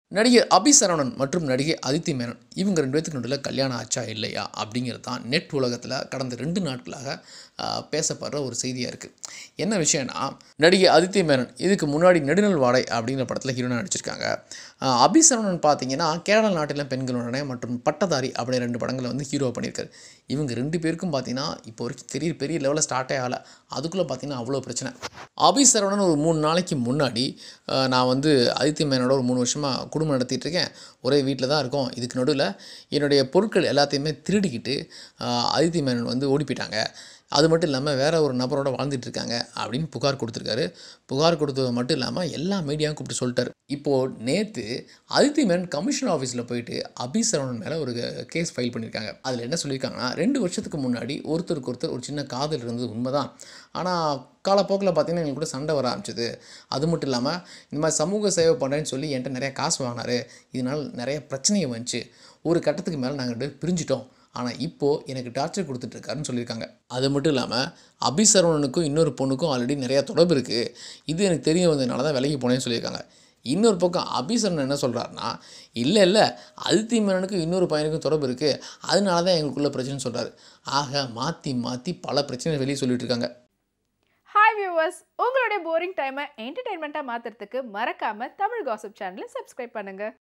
நடிகர் அபி சரவணன் மற்றும் நடிகை அதித்தி மேனன் இவங்க ரெண்டு பேத்துக்கு நடுவில் கல்யாணம் ஆச்சா இல்லையா அப்படிங்கிறது தான் நெட் உலகத்தில் கடந்த ரெண்டு நாட்களாக ஆஹ், பேசப்படுற ஒரு செய்தியாக இருக்குது என்ன விஷயம்னா நடிகை அதித்தி மேனன் இதுக்கு முன்னாடி நெடுநல் வாடை அப்படிங்கிற படத்தில் ஹீரோனாக நடிச்சிருக்காங்க ஆஹ், அபி சரவணன் பார்த்தீங்கன்னா கேரள நாட்டில் பெண்களுடனே மற்றும் பட்டதாரி அப்படி ரெண்டு படங்களை வந்து ஹீரோ பண்ணியிருக்காரு இவங்க ரெண்டு பேருக்கும் பார்த்தீங்கன்னா இப்போ வரைக்கும் பெரிய பெரிய லெவலில் ஸ்டார்ட்டே ஆகலை அதுக்குள்ளே பார்த்தீங்கன்னா அவ்வளோ பிரச்சனை அபி சரவணன் ஒரு மூணு நாளைக்கு முன்னாடி ஆஹ், நான் வந்து அதித்தி மேனோட ஒரு மூணு வருஷமாக குடும்பம் நடத்திட்டு இருக்கேன் ஒரே வீட்டில் தான் இருக்கோம் இதுக்கு நடுவில் என்னுடைய பொருட்கள் எல்லாத்தையுமே திருடிக்கிட்டு ஆஹ், அதித்தி மேனன் வந்து ஓடி போயிட்டாங்க அது மட்டும் இல்லாமல் வேற ஒரு நபரோட வாழ்ந்துட்டு இருக்காங்க அப்படின்னு புகார் கொடுத்துருக்காரு புகார் கொடுத்தது மட்டும் இல்லாமல் எல்லா மீடியாவும் கூப்பிட்டு சொல்லிட்டாரு இப்போது நேற்று அதித்தி மேனன் கமிஷன் ஆஃபீஸில் போயிட்டு அபி சரவணன் மேலே ஒரு கேஸ் ஃபைல் பண்ணியிருக்காங்க அதில் என்ன சொல்லியிருக்காங்கன்னா ரெண்டு வருஷத்துக்கு முன்னாடி ஒருத்தருக்கு ஒருத்தர் ஒரு சின்ன காதல் இருந்தது உண்மைதான் ஆனால் காலப்போக்கில் பார்த்தீங்கன்னா எங்களுக்கு கூட சண்டை வர ஆரம்பிச்சது அது மட்டும் இல்லாமல் இந்த மாதிரி சமூக சேவை பண்ணுறேன்னு சொல்லி என்கிட்ட நிறைய காசு வாங்கினாரு இதனால் நிறைய பிரச்சனையை வந்துச்சு ஒரு கட்டத்துக்கு மேலே நாங்கள் ரெண்டு பேரும் பிரிஞ்சிட்டோம் ஆனால் இப்போது எனக்கு டார்ச்சர் கொடுத்துட்ருக்காருன்னு சொல்லியிருக்காங்க அது மட்டும் இல்லாமல் அபிசரவணனுக்கும் இன்னொரு பொண்ணுக்கும் ஆல்ரெடி நிறையா தொடர்பு இருக்குது இது எனக்கு தெரிய வந்ததுனால தான் விலகி போனேன்னு சொல்லியிருக்காங்க இன்னொரு பக்கம் அபிசரன் என்ன சொல்கிறாருன்னா இல்லை இல்லை அதித்தி மேனனுக்கும் இன்னொரு பையனுக்கும் தொடர்பு இருக்குது அதனால தான் எங்களுக்குள்ள பிரச்சனைன்னு சொல்கிறாரு ஆக மாற்றி மாற்றி பல பிரச்சனை வெளியே சொல்லிட்டு இருக்காங்க ஹாய் வியூவர்ஸ் உங்களுடைய போரிங் டைமை என்டர்டைன்மெண்ட்டாக மாற்றுறதுக்கு மறக்காமல் தமிழ் காசிப் சேனலை சப்ஸ்கிரைப் பண்ணுங்கள்